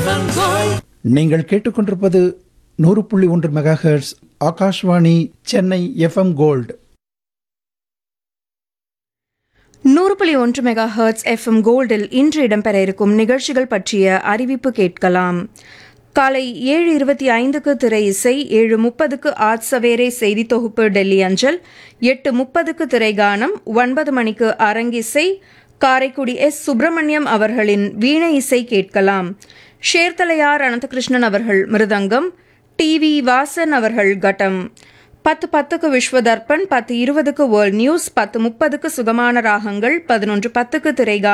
நீங்கள் கேட்டுக்கொண்டிருப்பது நூறு புள்ளி ஒன்று megahertz Akashvani Chennai FM gold நூறு புள்ளி ஒன்று மெகா ஹெர்ட்ஸ் எஃப்எம் கோல்டில் இன்று இடம்பெற இருக்கும் நிகழ்ச்சிகள் பற்றிய அறிவிப்பு கேட்கலாம் காலை ஏழு இருபத்தி ஐந்துக்கு திரை இசை ஏழு முப்பதுக்கு ஆட் சவேரே செய்தி தொகுப்பு டெல்லி அஞ்சல் எட்டு முப்பதுக்கு திரைகானம் ஒன்பது மணிக்கு அரங்கிசை காரைக்குடி எஸ் சுப்பிரமணியம் அவர்களின் வீணை இசை கேட்கலாம் ஷேர்தலையார் அனந்தகிருஷ்ணன் அவர்கள் மிருதங்கம் டி வி வாசன் அவர்கள் கட்டம் பத்து பத்துக்கு விஸ்வதர்ப்பன் பத்து இருபதுக்கு வேர்ல்ட் நியூஸ் பத்து முப்பதுக்கு சுகமான ராகங்கள் பதினொன்று பத்துக்கு திரைகா